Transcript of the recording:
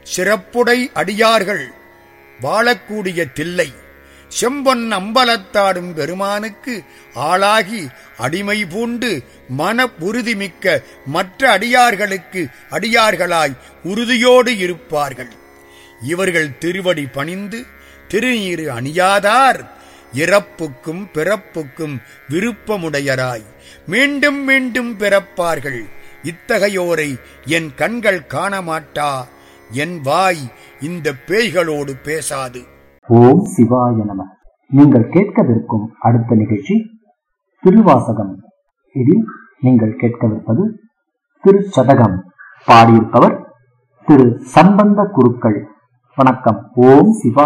சிறப்புடை அடியார்கள் வாழக்கூடிய தில்லை செம்பொன் அம்பலத்தாடும் பெருமானுக்கு ஆளாகி அடிமை பூண்டு மன உறுதிமிக்க மற்ற அடியார்களுக்கு அடியார்களாய் உறுதியோடு இருப்பார்கள் இவர்கள் திருவடி பணிந்து திருநீறு அணியாதார் இறப்புக்கும் பிறப்புக்கும் விருப்பமுடையராய் மீண்டும் மீண்டும் பிறப்பார்கள் இத்தகையோரை என் கண்கள் காணமாட்டா என் வாய் இந்த பேய்களோடு பேசாது ஓம் சிவாய நம நீங்கள் கேட்கவிருக்கும் அடுத்த நிகழ்ச்சி திருவாசகம் இதில் நீங்கள் கேட்கவிருப்பது திருச்சதகம் பாடியிருப்பவர் திரு சம்பந்த குருக்கள் வணக்கம் ஓம் சிவா